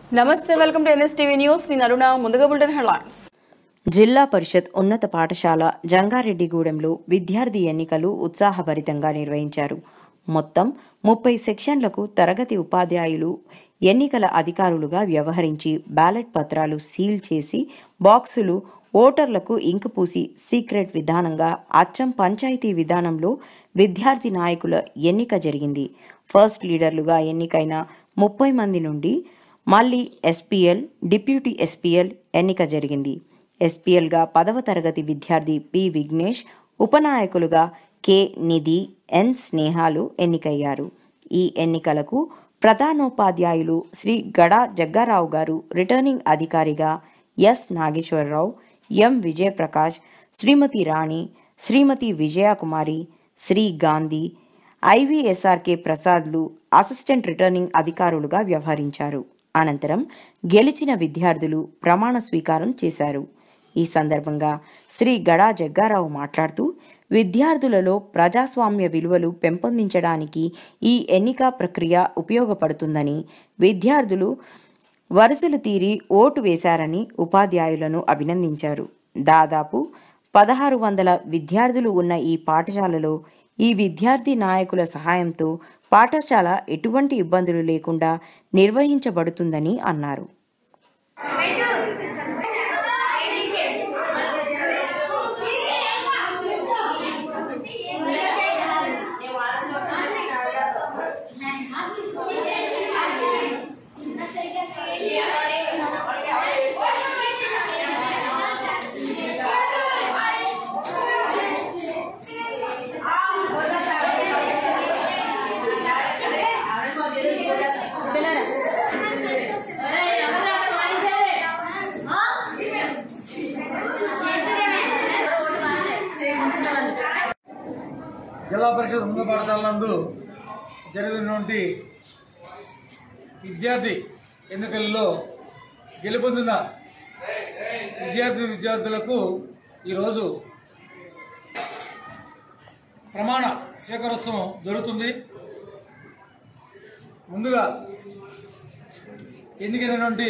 నమస్తే welcome to NSTV news నేను అరుణ ముందుగా బులెటిన్ హెడ్లైన్స్ జిల్లా పరిషత్ ఉన్నత పాఠశాల జంగారెడ్డిగూడెంలో విద్యార్థి ఎన్నికలు ఉత్సాహభరితంగా నిర్వహించారు మొత్తం ముప్పై సెక్షన్లకు తరగతి ఉపాధ్యాయులు ఎన్నికల అధికారులుగా వ్యవహరించి బ్యాలెట్ పత్రాలు సీల్ చేసి బాక్సులు ఓటర్లకు ఇంకు పూసి సీక్రెట్ విధానంగా అచ్చం పంచాయతీ విధానంలో విద్యార్థి నాయకుల ఎన్నిక జరిగింది ఫస్ట్ లీడర్లుగా ఎన్నికైన ముప్పై మంది నుండి మళ్ళీ ఎస్పీఎల్ డిప్యూటీ ఎస్పీఎల్ ఎన్నిక జరిగింది ఎస్పీఎల్గా పదవ తరగతి విద్యార్థి పి విఘ్నేష్ ఉపనాయకులుగా కె నిధి ఎన్ స్నేహాలు ఎన్నికయ్యారు ఈ ఎన్నికలకు ప్రధానోపాధ్యాయులు శ్రీ గడా జగ్గారావు గారు రిటర్నింగ్ అధికారిగా S Nageswararao M Vijayaprakash Srimati Rani Srimati Vijayakumari Sri Gandhi IVSRK ప్రసాద్లు అసిస్టెంట్ రిటర్నింగ్ అధికారులుగా వ్యవహరించారు అనంతరం గెలిచిన విద్యార్థులు ప్రమాణ స్వీకారం చేశారు ఈ సందర్భంగా శ్రీ గడా జగ్గారావు మాట్లాడుతూ విద్యార్థులలో ప్రజాస్వామ్య విలువలు పెంపొందించడానికి ఈ ఎన్నిక ప్రక్రియ ఉపయోగపడుతుందని విద్యార్థులు వరుసలు తీరి ఓటు వేశారని ఉపాధ్యాయులను అభినందించారు దాదాపు పదహారు వందల విద్యార్థులు ఉన్న ఈ పాఠశాలలో ఈ విద్యార్థి నాయకుల సహాయంతో పాఠశాల ఎటువంటి ఇబ్బందులు లేకుండా నిర్వహించబడుతుందని అన్నారు జిల్లా పరిషత్ ఉన్నత పాఠశాల నందు జరిగినటువంటి విద్యార్థి ఎన్నికల్లో గెలుపొందిన విద్యార్థి విద్యార్థులకు ఈరోజు ప్రమాణ స్వీకారోత్సవం జరుగుతుంది ముందుగా ఎన్నికైనటువంటి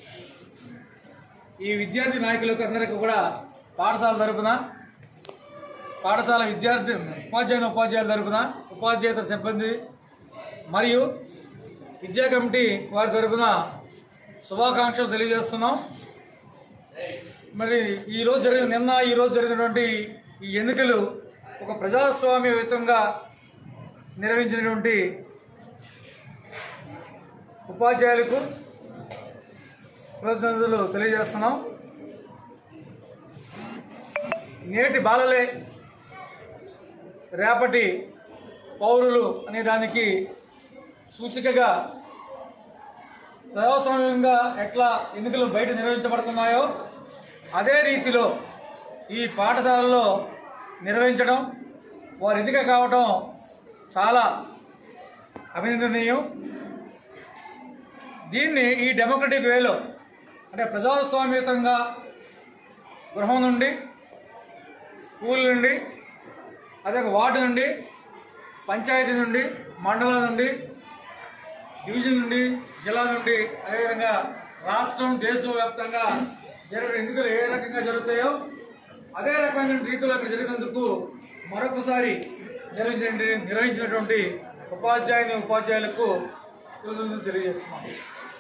ఈ విద్యార్థి నాయకులకు అందరికీ కూడా పాఠశాల తరపున పాఠశాల విద్యార్థి ఉపాధ్యాయుల ఉపాధ్యాయుల తరపున ఉపాధ్యాయుల సిబ్బంది మరియు విద్యా కమిటీ వారి తరపున శుభాకాంక్షలు తెలియజేస్తున్నాం మరి ఈ రోజు జరిగిన నిన్న ఈ రోజు జరిగినటువంటి ఈ ఎన్నికలు ఒక ప్రజాస్వామ్యయుతంగా నిర్వహించినటువంటి ఉపాధ్యాయులకు కృతజ్ఞతలు తెలియజేస్తున్నాం నేటి బాలలే రేపటి పౌరులు అనే దానికి సూచికగా ప్రజాస్వామ్యంగా ఎట్లా ఎన్నికలు బయట నిర్వహించబడుతున్నాయో అదే రీతిలో ఈ పాఠశాలలో నిర్వహించడం వారు ఎన్నిక కావటం చాలా అభినందనీయం దీన్ని ఈ డెమోక్రటిక్ వేలో అంటే ప్రజాస్వామ్యతంగా గృహం నుండి స్కూల్ నుండి అదే ఒక వార్డు నుండి పంచాయతీ నుండి మండలం నుండి డివిజన్ నుండి జిల్లా నుండి అదేవిధంగా రాష్ట్రం దేశవ్యాప్తంగా జరిగిన ఎన్నికలు ఏ రకంగా జరుగుతాయో అదే రకమైన రీతిలో ఇక్కడ జరిగినందుకు మరొకసారి నిర్వహించిన నిర్వహించినటువంటి ఉపాధ్యాయుని ఉపాధ్యాయులకు కృతజ్ఞతలు తెలియజేస్తున్నాం